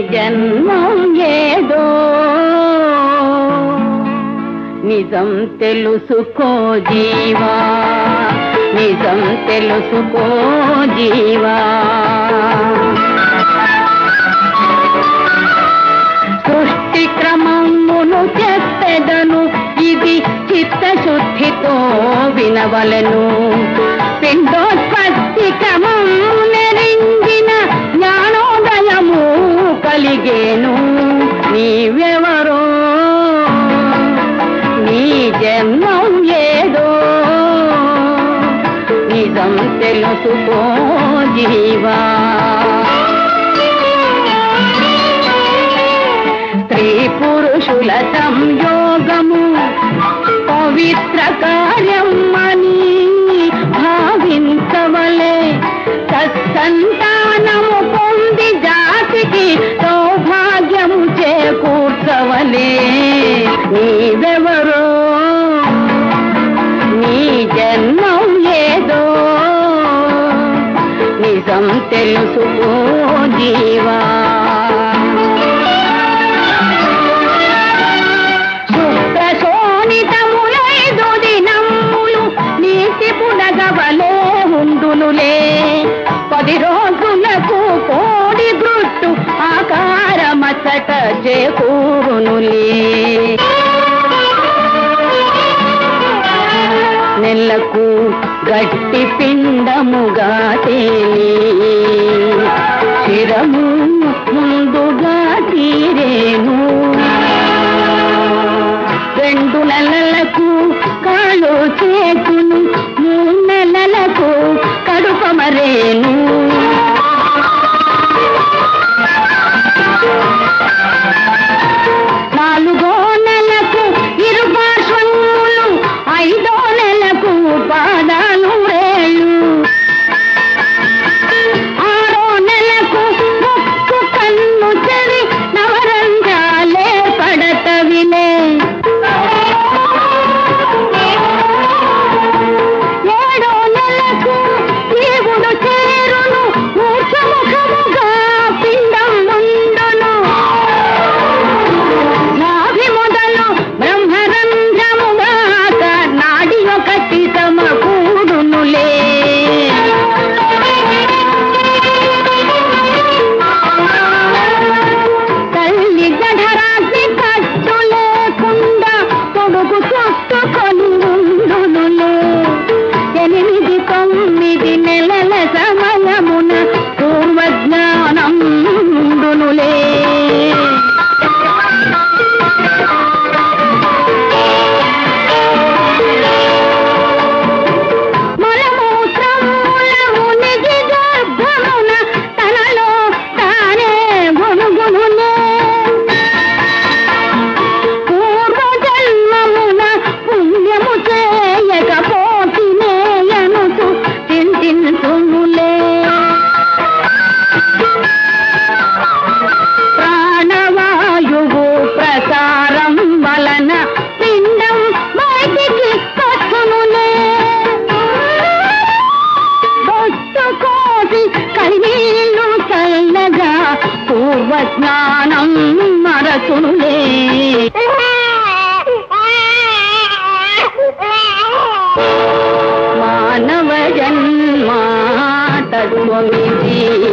జన్మం ఏదో నిజం తెలుసుకో జీవా నిజం తెలుసుకో జీవా సృష్టి క్రమమును చెప్పెదను ఇది చిత్తశుద్ధితో వినవలెను పిండోత్పత్తి క్రమము నెరింగిన జ్ఞానోదయము కలిగేను నీవెవరో నీ జన్మం ఏదో నిజం తెలుసుకో జీవా స్త్రీ పురుషుల సంయోగము పవిత్ర కార్యం అని భావించవలే సత్సంతానము పొంది జాతికి సౌభాగ్యము చేకూర్చవలే నీవెవరో నీ జన్మం ఏదో నిజం తెలుసుకో జీవా శుభ్రశోణితములైదు దినములు నీతి పునగవలే ఉండునులే పది రోజులకు కోడి గుట్టు ఆకారమసట చేకూరునులే నెలకు గట్టి పిండముగా తేలి చిరము ముందుగా తీరేను రెండు నెలలకు కాళ్ళు చేతును మూడు నెలలకు కడుప మరేను నాలుగో నెలకు ఇరుపార్శ్వములు ఐదో నెలకు పాదాలు రేళ్ళు ఆరో నెలకు ముక్కు కన్ను చెవి నవరంధ్రాలే పడతవిలే ఏడో నెలకు దేవుడు చేరును మూర్ఛముఖముగా పిండం ఉండును నాభి మొదలు బ్రహ్మరంధ్రముగా నాడి ఒకటి సమకూడునులే తల్లి జఠరాసి కట్టు లేకుండా పొడుగు చుట్టుకొని ఉండునులే ఎనిమిది తొమ్మిది నెలల సమయమున పూర్వజ్ఞానం ఉండునులే మలమూత్రముల మునిగి గర్భమున తనలో తానే గొనుగొనులే పూర్వజన్మమున పుణ్యము చేయకపోతినే అనుతూ చింతించుములే ప్రాణవాయువు ప్రసారం వలన పిండం బయటికి వచ్చునులే బొట్టు కోసి కన్నీళ్ళు చల్లగా పూర్వజ్ఞానం మరచునులే మానవ జన్మ తత్వమిది